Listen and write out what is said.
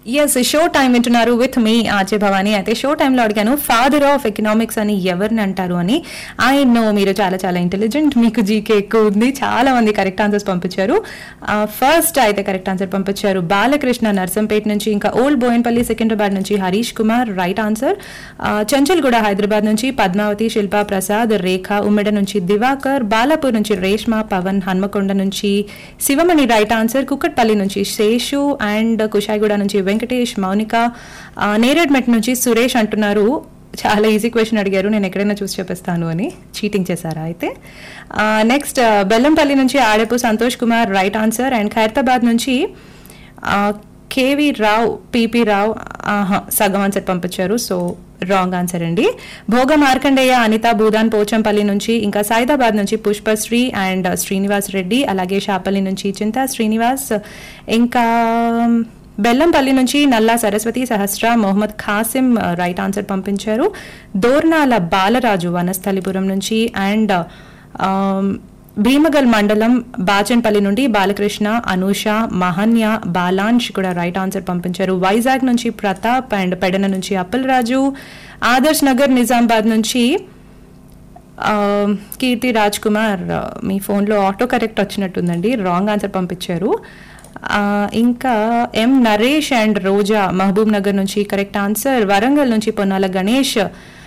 yes show time వింటున్నారు with మీ RJ Bhavani అయితే షో టైంలో అడిగాను ఫాదర్ ఆఫ్ ఎకనామిక్స్ అని ఎవరిని అంటారు అని ఐ నో మీరు చాలా చాలా ఇంటెలిజెంట్ మీకు జీకే ఎక్కువ ఉంది చాలా మంది కరెక్ట్ ఆన్సర్స్ పంపించారు ఫస్ట్ అయితే కరెక్ట్ ఆన్సర్ పంపించారు బాలకృష్ణ నర్సంపేట నుంచి ఇంకా ఓల్డ్ బోయన్పల్లి సికింద్రాబాద్ నుంచి హరీష్ కుమార్ రైట్ ఆన్సర్ చంచల్గూడ హైదరాబాద్ నుంచి పద్మావతి శిల్పా ప్రసాద్ రేఖ ఉమ్మెడ నుంచి దివాకర్ బాలాపూర్ నుంచి రేష్మ పవన్ హన్మకొండ నుంచి శివమణి రైట్ ఆన్సర్ కుక్కట్పల్లి నుంచి శేషు అండ్ కుషాయిగూడ నుంచి వెంకటేష్ మౌనిక ఆ, నేరేడ్మెట్ నుంచి సురేష్ అంటున్నారు చాలా ఈజీ క్వశ్చన్ అడిగారు నేను ఎక్కడైనా చూసి చెప్పిస్తాను అని చీటింగ్ చేశారా అయితే నెక్స్ట్ బెల్లంపల్లి నుంచి Adapu Santosh Kumar right answer and Khairatabad నుంచి ఆ, కేవి రావు పిపి రావు ఆహా, సగం ఆన్సర్ పంపించారు సో రాంగ్ ఆన్సర్ అండి భోగ మార్కండేయ అనిత భూదాన్ పోచంపల్లి నుంచి ఇంకా సైదాబాద్ నుంచి పుష్పశ్రీ అండ్ శ్రీనివాస్ రెడ్డి అలాగే షాపల్లి నుంచి చింతా శ్రీనివాస్ ఇంకా బెల్లంపల్లి నుంచి నల్లా సరస్వతి సహస్ర మొహమ్మద్ ఖాసిం రైట్ ఆన్సర్ పంపించారు దోర్నాల బాలరాజు వనస్థలిపురం నుంచి అండ్ భీమగల్ మండలం బాచన్పల్లి నుండి బాలకృష్ణ అనూష మహన్య బాలాంష్ కూడా రైట్ ఆన్సర్ పంపించారు వైజాగ్ నుంచి ప్రతాప్ అండ్ పెడన నుంచి అప్పల్ రాజు ఆదర్శ్ నగర్ నిజామాబాద్ నుంచి ఆ, కీర్తి రాజ్ కుమార్ ఆ, మీ ఫోన్లో ఆటో కరెక్ట్ వచ్చినట్టుందండి రాంగ్ ఆన్సర్ పంపించారు ఆ, ఇంకా ఎం నరేష్ అండ్ రోజా మహబూబ్ నగర్ నుంచి కరెక్ట్ ఆన్సర్ వరంగల్ నుంచి పొన్నాల గణేష్